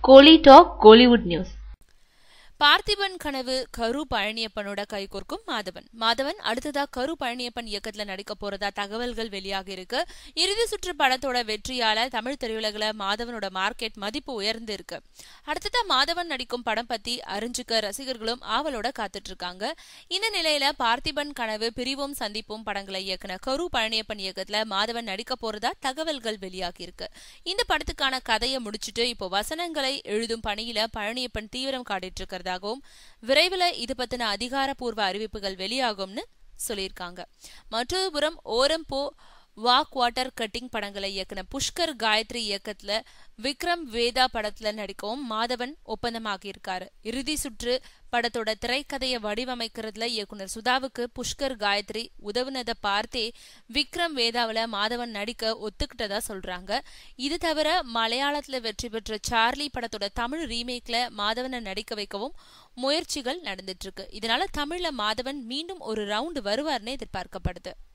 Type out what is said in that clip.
கோலி talk Kollywood news Parthiban கனவு கரு பழனியப்பனோட கைகோர்க்கும் மாதவன் மாதவன் அடுத்ததா கரு பழனியப்பன் இயக்கத்துல நடிக்க போறதா தகவல்கள் வெளியாகி இருக்கு இறுதி சுற்று படத்தோட வெற்றியால தமிழ் திரையுலகில மாதவனோட மார்க்கெட் மதிப்பு உயர்ந்து இருக்கு அடுத்ததா மாதவன் நடிக்கும் படம் பத்தி அறிஞ்சுக்க ரசிகர்களும் ஆவலோட காத்துட்டு இருக்காங்க இந்த நிலையில பார்த்திபன் கனவு பிரிவும் சந்திப்பும் படங்களை இயக்குன கரு பழனியப்பன் இயக்கத்துல மாதவன் நடிக்க போறதா தகவல்கள் வெளியாகி இருக்கு இந்த படத்துக்கான கதையை முடிச்சுட்டு இப்போ வசனங்களை எழுதும் பணியில பழனியப்பன் தீவிரம் காட்டிட்டு இருக்கிறதாகவும் விரைவில் இது பத்தின அதிகாரப்பூர்வ அறிவிப்புகள் வெளியாகும்னு சொல்லியிருக்காங்க மற்றொரு புறம் ஓரம் போ வாக் வாட்டர் கட்டிங் படங்களை இயக்குன புஷ்கர் காயத்ரி இயக்கத்துல விக்ரம் வேதா படத்துல நடிக்கவும் மாதவன் ஒப்பந்தமாகி இருக்காரு இறுதி சுற்று படத்தோட திரைக்கதையை வடிவமைக்கிறதுல இயக்குனர் சுதாவுக்கு புஷ்கர் காயத்ரி உதவுனதை பார்த்தே விக்ரம் வேதாவில மாதவன் நடிக்க ஒத்துக்கிட்டதா சொல்றாங்க இது தவிர மலையாளத்துல வெற்றி பெற்ற சார்லி படத்தோட தமிழ் ரீமேக்ல மாதவனை நடிக்க வைக்கவும் முயற்சிகள் நடந்துட்டு இருக்கு இதனால தமிழ்ல மாதவன் மீண்டும் ஒரு ரவுண்டு வருவார்னு எதிர்பார்க்கப்படுது